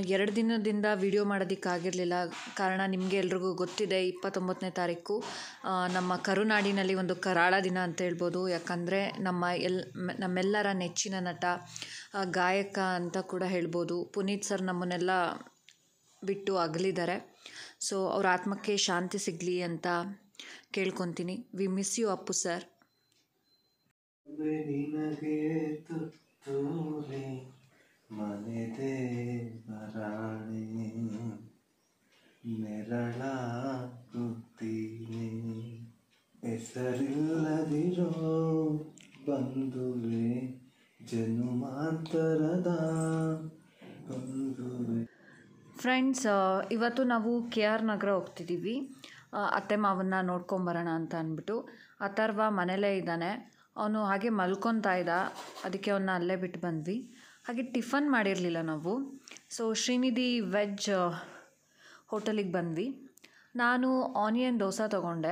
ಎರಡು ದಿನದಿಂದ ವಿಡಿಯೋ ಮಾಡೋದಕ್ಕಾಗಿರಲಿಲ್ಲ ಕಾರಣ ನಿಮಗೆ ಎಲ್ರಿಗೂ ಗೊತ್ತಿದೆ ಇಪ್ಪತ್ತೊಂಬತ್ತನೇ ತಾರೀಕು ಆ, ನಮ್ಮ ಕರುನಾಡಿನಲ್ಲಿ ಒಂದು ಕರಾಳ ದಿನ ಅಂತ ಹೇಳ್ಬೋದು ಯಾಕಂದರೆ ನಮ್ಮ ಎಲ್ ಮ್- ನಮ್ಮೆಲ್ಲರ ನೆಚ್ಚಿನ ನಟ ಆ, ಗಾಯಕ ಅಂತ ಕೂಡ ಹೇಳ್ಬೋದು ಪುನೀತ್ ಸರ್ ನಮ್ಮನ್ನೆಲ್ಲ ಬಿಟ್ಟು ಅಗಲಿದ್ದಾರೆ ಸೊ ಅವ್ರ ಆತ್ಮಕ್ಕೆ ಶಾಂತಿ ಸಿಗಲಿ ಅಂತ ಕೇಳ್ಕೊತೀನಿ we miss you Appu sir ನಿನಗೆ ತುತ್ತೂರಿ ಮನೆದೆ ಮರಾಣಿ ನೆರಳ ಕೂತೀನಿ ಹೆಸರಿಲ್ಲದಿರೋ ಬಂಧುವೆ ಜನುಮಾಂತರದ ಬಂಧುವೆ ಫ್ರೆಂಡ್ಸ್ ಇವತ್ತು ನಾವು ಕೆ ಆರ್ ನಗರ ಹೋಗ್ತಿದ್ದೀವಿ ಆ, ಅತ್ತೆ ಮಾವನ್ನ ನೋಡ್ಕೊಂಬರೋಣ ಅಂತ ಅಂದ್ಬಿಟ್ಟು ಅಥರ್ವ ಮನೇಲೇ ಇದ್ದಾನೆ ಅವನು ಹಾಗೆ ಮಲ್ಕೊತಾ ಇದ್ದ ಅದಕ್ಕೆ ಅವನ್ನ ಅಲ್ಲೇ ಬಿಟ್ಟು ಬಂದ್ವಿ ಹಾಗೆ ಟಿಫನ್ ಮಾಡಿರಲಿಲ್ಲ ನಾವು ಸೊ ಶ್ರೀನಿಧಿ ವೆಜ್ ಹೋಟೆಲಿಗೆ ಬಂದ್ವಿ ನಾನು ಆನಿಯನ್ ದೋಸೆ ತೊಗೊಂಡೆ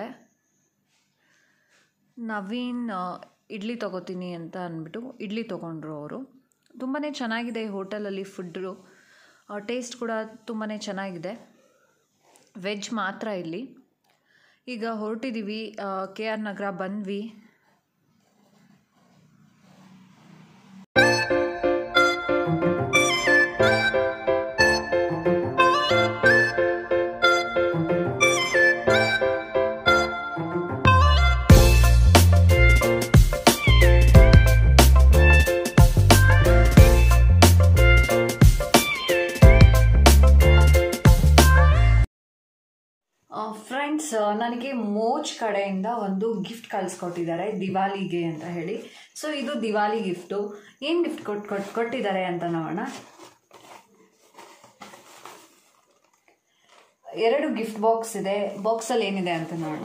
ನವೀನ್ ಆ, ಇಡ್ಲಿ ತೊಗೋತೀನಿ ಅಂತ ಅಂದ್ಬಿಟ್ಟು ಇಡ್ಲಿ ತೊಗೊಂಡ್ರು ಅವರು ತುಂಬಾ ಚೆನ್ನಾಗಿದೆ ಈ ಹೋಟೆಲಲ್ಲಿ ಫುಡ್ಡು ಟೇಸ್ಟ್ ಕೂಡ ತುಂಬಾ ಚೆನ್ನಾಗಿದೆ ವೆಜ್ ಮಾತ್ರ ಇಲ್ಲಿ ಈಗ ಹೊರಟಿದ್ದೀವಿ ಕೆ ಆರ್ ನಗರ ಬಂದ್ವಿ ಫ್ರೆಂಡ್ಸ್ ನನಗೆ ಮೋಚ್ ಕಡೆಯಿಂದ ಒಂದು ಗಿಫ್ಟ್ ಕಳಿಸ್ಕೊಟ್ಟಿದ್ದಾರೆ ದಿವಾಲಿಗೆ ಅಂತ ಹೇಳಿ ಸೊ ಇದು ದಿವಾಲಿ ಗಿಫ್ಟು ಏನು ಗಿಫ್ಟ್ ಕೊಟ್ಟು ಕೊಟ್ಟು ಕೊಟ್ಟಿದ್ದಾರೆ ಅಂತ ನೋಡೋಣ ಎರಡು ಗಿಫ್ಟ್ ಬಾಕ್ಸ್ ಇದೆ ಬಾಕ್ಸಲ್ಲಿ ಏನಿದೆ ಅಂತ ನೋಡೋಣ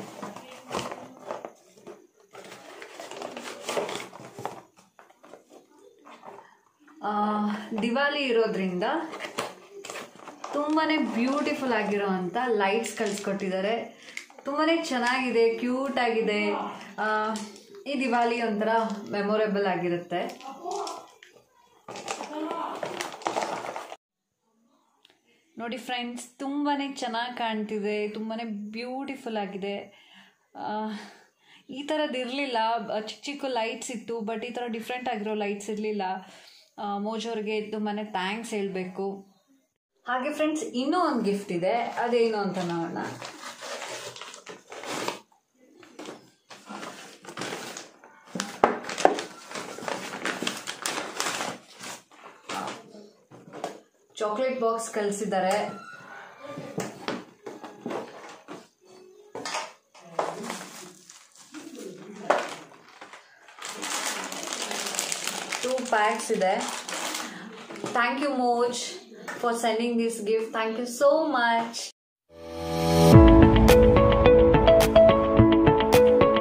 ಆ, ದಿವಾಲಿ ಇರೋದ್ರಿಂದ ತುಂಬಾ ಬ್ಯೂಟಿಫುಲ್ ಆಗಿರೋ ಅಂಥ ಲೈಟ್ಸ್ ಕಳಿಸ್ಕೊಟ್ಟಿದ್ದಾರೆ ತುಂಬಾ ಚೆನ್ನಾಗಿದೆ ಕ್ಯೂಟ್ ಆಗಿದೆ ಆ, ಈ ದಿವಾಲಿ ಒಂಥರ ಮೆಮೊರೇಬಲ್ ಆಗಿರುತ್ತೆ ನೋಡಿ ಫ್ರೆಂಡ್ಸ್ ತುಂಬಾ ಚೆನ್ನಾಗಿ ಕಾಣ್ತಿದೆ ತುಂಬಾ ಬ್ಯೂಟಿಫುಲ್ ಆಗಿದೆ ಆ, ಈ ಥರದ್ದು ಇರಲಿಲ್ಲ ಚಿಕ್ಕ ಚಿಕ್ಕ ಲೈಟ್ಸ್ ಇತ್ತು ಬಟ್ ಈ ಥರ ಡಿಫ್ರೆಂಟ್ ಆಗಿರೋ ಲೈಟ್ಸ್ ಇರಲಿಲ್ಲ ಮೋಜವ್ರಿಗೆ ತುಂಬಾ ಥ್ಯಾಂಕ್ಸ್ ಹೇಳಬೇಕು ಹಾಗೆ ಫ್ರೆಂಡ್ಸ್ ಇನ್ನೂ ಒಂದು ಗಿಫ್ಟ್ ಇದೆ ಅದೇನು ಅಂತ ನೋಡೋಣ ಚಾಕ್ಲೇಟ್ ಬಾಕ್ಸ್ ಕಳಿಸಿದ್ದಾರೆ ಟೂ ಪ್ಯಾಕ್ಸ್ ಇದೆ thank you Moj for sending this gift thank you so much